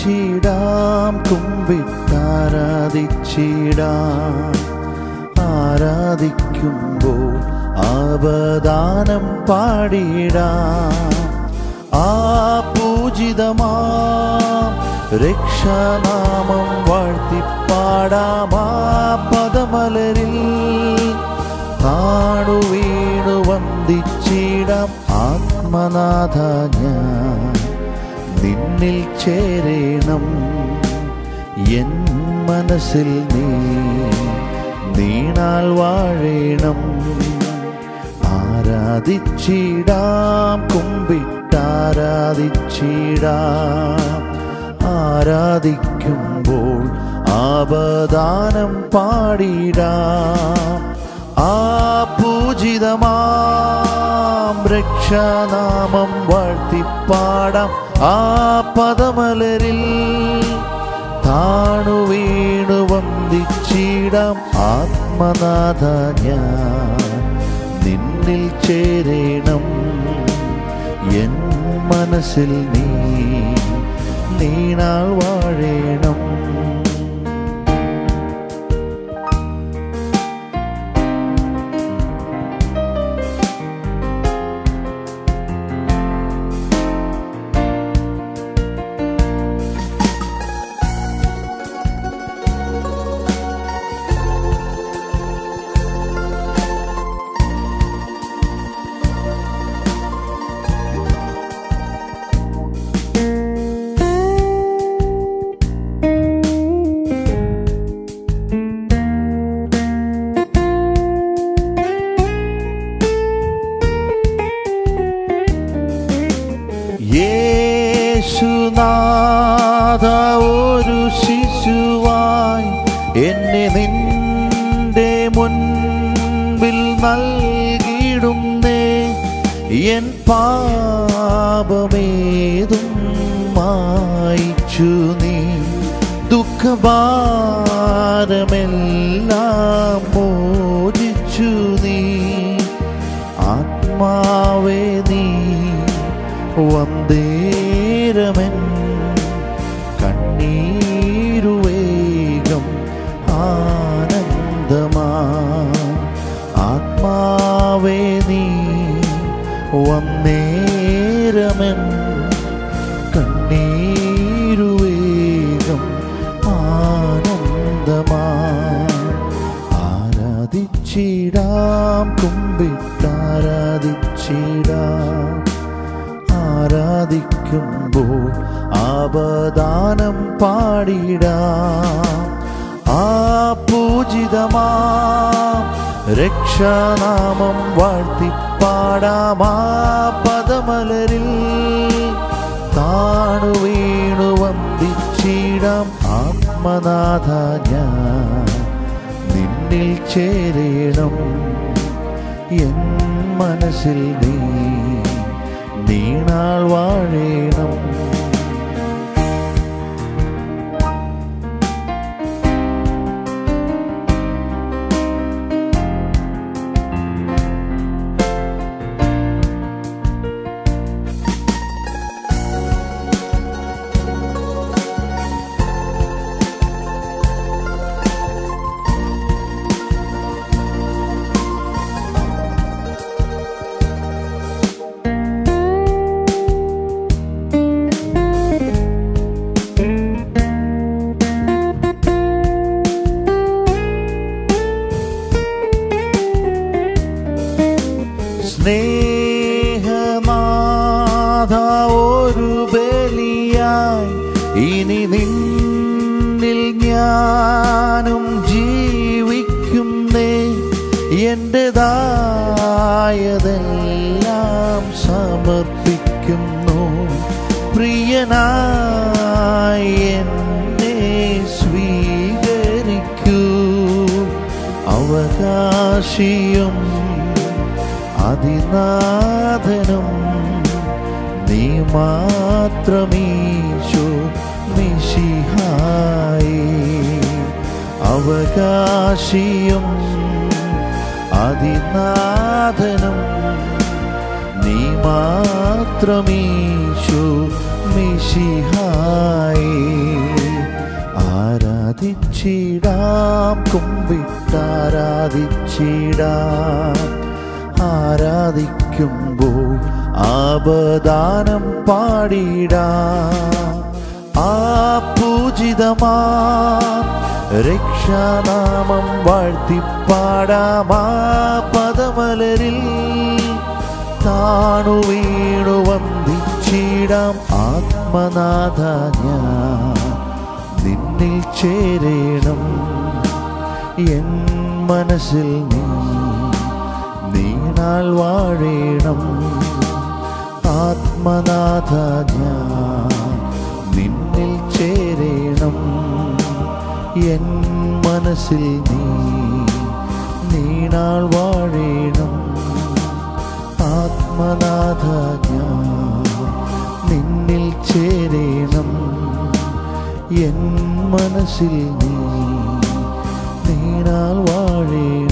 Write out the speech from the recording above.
ആരാധിച്ചിടാം കുമ്പിട്ടാരാധിച്ചിടാം ആരാധിക്കുമ്പോൾ അവദാനം പാടിടാം ആ പൂജിതമാം രക്ഷാനാമം വാഴ്ത്തിപ്പാടാം ആ പദമലരിൽ താണു വീണു വന്ദിച്ചിടാം ആത്മനാഥ ഞാൻ നിന്നിൽ ചേരേണം എൻ മനസ്സിൽ നീ നീണാൽ വാഴേണം ആരാധിച്ചിടാം കുമ്പിട്ടാരാധിച്ചിടാം ആരാധിക്കുമ്പോൾ ആപദാനം പാടിടാം ആ പൂജിതമാം രക്ഷാനാമം വാഴ്ത്തിപ്പാടാം ആ പദമലരിൽ താണു വീണു വന്ദിച്ചിടാം ആത്മനാഥ ഞാൻ നിന്നിൽ ചേരേണം എൻ മനസ്സിൽ നീ നീണാൾ വാഴേണം യേശുനാഥ ഒരു ശിശുവായി എന്നെ നിന്റെ മുൻപിൽ നൽകിയിടുന്നേ എൻ പാപമേതും മായിച്ചു നീ ദുഃഖഭാരമെല്ലാം മോചിച്ചു നീ ആത്മാവേ നീ വന്ദേരമൻ കണ്ണീരുവേഗം ആനന്ദമാ ആത്മാവേ നീ വന്നേരമൻ കണ്ണീരുവേഗം ആനന്ദമാ ആരാധിച്ചിടാം കുമ്പിട്ടാരാധിച്ചിടാം ആരാധിക്കുമ്പോൾ ആപദാനം പാടിടാം ആ പൂജിതമാം രക്ഷാനാമം വാഴ്ത്തിപ്പാടാം ആ പദമലരിൽ താണു വീണു വന്ദിച്ചിടാം ആത്മനാഥ ഞാൻ നിന്നിൽ ചേരേണം എൻ മനസ്സിൽ നീ നീണാൾ വാഴേണം സ്നേഹനാഥ ഒരു ബലിയായി ഇനി നിന്നിൽ ഞാനും ജീവിക്കുന്നേ എൻ്റെതായതെല്ലാം സമർപ്പിക്കുന്നു പ്രിയനായി എന്നെ സ്വീകരിക്കൂ അവകാശിയും അതിനാഥനും നീ മാത്രമീശോ മിശിഹായി അവകാശിയും അതിനാഥനും നീ മാത്രമീശോ മിശിഹായി സ്തുതിച്ചിടാം കുമ്പിട്ടാരാധിച്ചിടാം ആരാധിക്കുമ്പോൾ ആപദാനം പാടിടാം ആ പൂജിതമാ രക്ഷാനാമം വാഴ്ത്തിപ്പാടാം ആ പദമലരിൽ താണു വീണു വന്ദിച്ചിടാം ആത്മനാഥ ഞാൻ നിന്നിൽ ചേരേണം എൻ മനസ്സിൽ നീ നീണാൾ വാഴേണം ആത്മനാഥ ഞാൻ നിന്നിൽ ചേരേണം എൻ മനസ്സിൽ നീ നീണാൾ വാഴേണം ആത്മനാഥ ഞാൻ നിന്നിൽ ചേരേണം എൻ മനസ്സിൽ നീ നീണാൾ വാഴേണം